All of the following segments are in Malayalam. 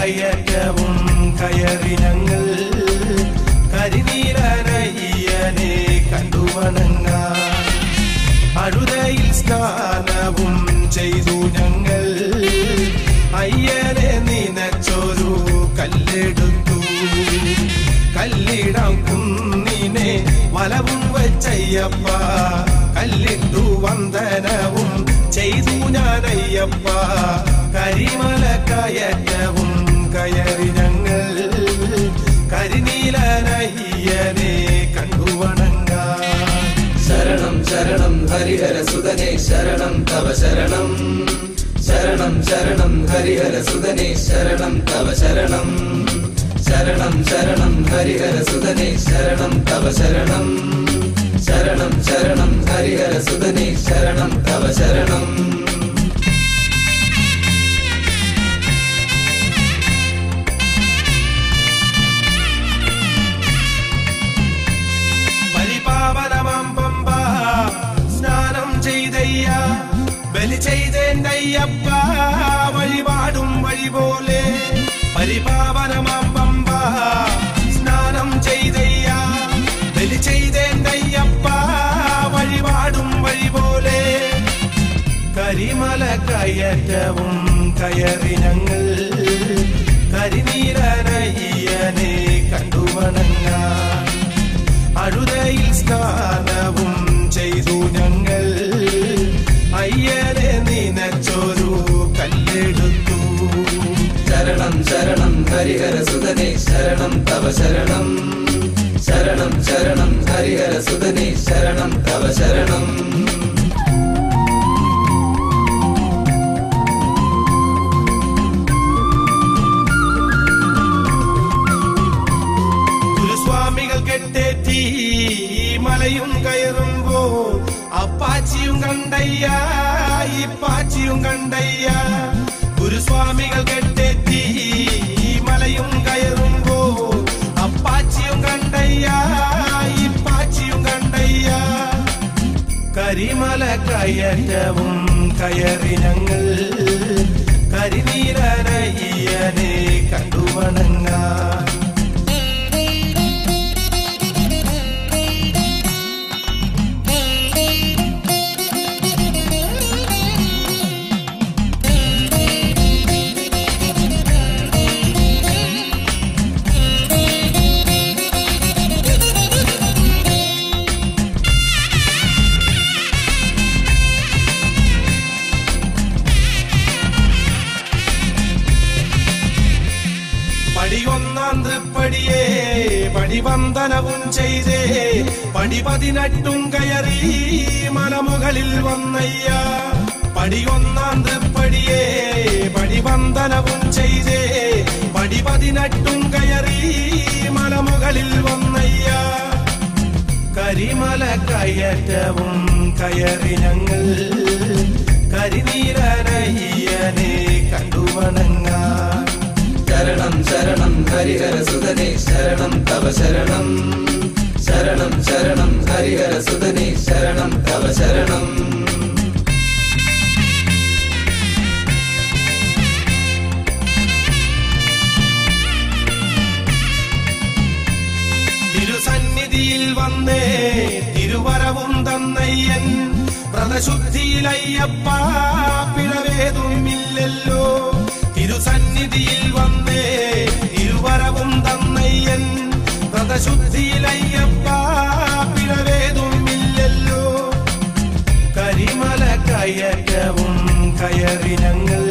കയറ്റവും കയറി ഞങ്ങൾ കരിനീലനയ്യനെ കണ്ടുവണങ്ങാൻ അഴുതയിൽ സ്നാനവും ചെയ്തു ഞങ്ങൾ അയ്യനെ നിനച്ചൊരു കല്ലെടുത്തു കല്ലിടാം കുന്നിനെ വലവും വെച്ചയ്യപ്പ കല്ലിട്ടു വന്ദനവും ചെയ്തു ഞാനയ്യപ്പ കരിമല കയറ്റവും കയറി ഞങ്ങൾ കരിനീലനയ്യനെ കണ്ടുവണങ്ങാൻ ശരണം ശരണം ഹരിഹര സുതനേ ശരണം തവ ശരണം ശരണം ശരണം ഹരിഹര സുതനേ ശരണം തവ ശരണം ശരണം ശരണം ഹരിഹര സുതനേ ശരണം തവ ശരണം ശരണം ശരണം ഹരിഹര സുതനേ ശരണം തവ ശരണം പരിപാവനമാം പമ്പ സ്നാനം ചെയ്തയ്യ ബലി ചെയ്തേണ്ടയ്യപ്പ വഴിപാടും വഴി പോലെ പരിപാവനമാം പമ്പ സ്നാനം ചെയ്തയ്യ ബലി ചെയ്തേണ്ടയ്യപ്പ വഴിപാടും വഴി പോലെ കരിമല കയറ്റവും കയറി ഞങ്ങൾ കരിനീലനയ്യനെ കണ്ടുവണങ്ങാൻ അഴുതയിൽ സ്നാനവും ചെയ്തു ഞങ്ങൾ അയ്യനെ നിനച്ചൊരു കല്ലെടുത്തു ശരണം ശരണം ഹരിഹര സുതനേ ശരണം തവ ശരണം ശരണം ശരണം ഹരിഹര സുതനേ ശരണം തവ ശരണം ഗുരുസ്വാമികൾ കെട്ടേറ്റി ഈ മലയും കയറുമ്പോ അപ്പാച്ചിയും കണ്ടയ്യ ഈ പാച്ചിയും കണ്ടയ്യ ഗുരുസ്വാമികൾ കെട്ടേറ്റി ഈ മലയും കയറുമ്പോ അപ്പാച്ചിയും കണ്ടയ്യ ഈ പാച്ചിയും കണ്ടയ്യ കരിമല കയറ്റവും കയറി ഞങ്ങൾ കരിനീലനയ്യനെ കണ്ടുവണങ്ങാൻ പടിയൊന്നാം തൃപ്പടിയേ പടിവന്ദനവും ചെയ്തേ പടി പതിനെട്ടും കയറി മലമുകളിൽ വന്നയ്യ പടിയൊന്നാം തൃപ്പടിയേ പടിവന്ദനവും ചെയ്തേ പടി പതിനെട്ടും കയറി മലമുകളിൽ വന്നയ്യ കരിമല കയറ്റവും കയറി ഞങ്ങൾ കരിനീലനയ്യനെ കണ്ടുവണങ്ങാൻ ശരണം ശരണം ഹരിഹര സുതനേ ശരണം തവ ശരണം ശരണം ശരണം ഹരിഹര സുതനേ ശരണം തവ ശരണം തിരുസന്നിധിയിൽ വന്നേ തിരുവരവും തന്നയ്യൻ വ്രതശുദ്ധിയിലയ്യപ്പ പിഴവേതുമില്ലല്ലോ തിരുസന്നിധിയിൽ വന്നേ തിരുവരവും തന്നയ്യൻ വ്രതശുദ്ധിയിലയ്യപ്പ പിഴവേതുമില്ലല്ലോ കരിമല കയറ്റവും കയറി ഞങ്ങൾ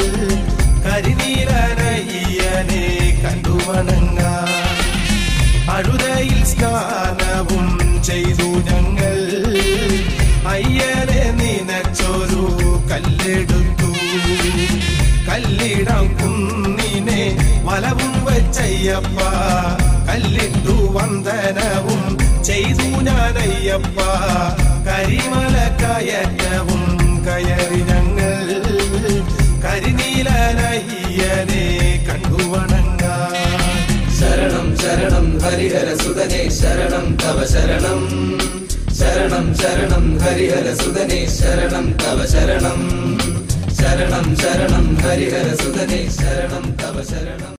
കരിനീലനയ്യനെ കണ്ടുവണങ്ങാൻ അഴുതയിൽ സ്നാനവും ചെയ്തു ഞങ്ങൾ അയ്യനെ നിനച്ചൊരു കല്ലെടുത്തു കല്ലിടാം കുന്നിനെ വലവും വെച്ചയ്യപ്പ കല്ലിട്ടു വന്ദനവും ചെയ്തു ഞാനയ്യപ്പ കരിമല കയറ്റവും കയറി ഞങ്ങൾ കരിനീലനയ്യനെ കണ്ടുവണങ്ങാൻ ശരണം ശരണം ഹരിഹര സുതനേ ശരണം തവ ശരണം ശരണം ശരണം ഹരിഹര സുതനേ ശരണം തവ ശരണം ശരണം ശരണം ഹരിഹര സുതനേ ശരണം തവ ശരണം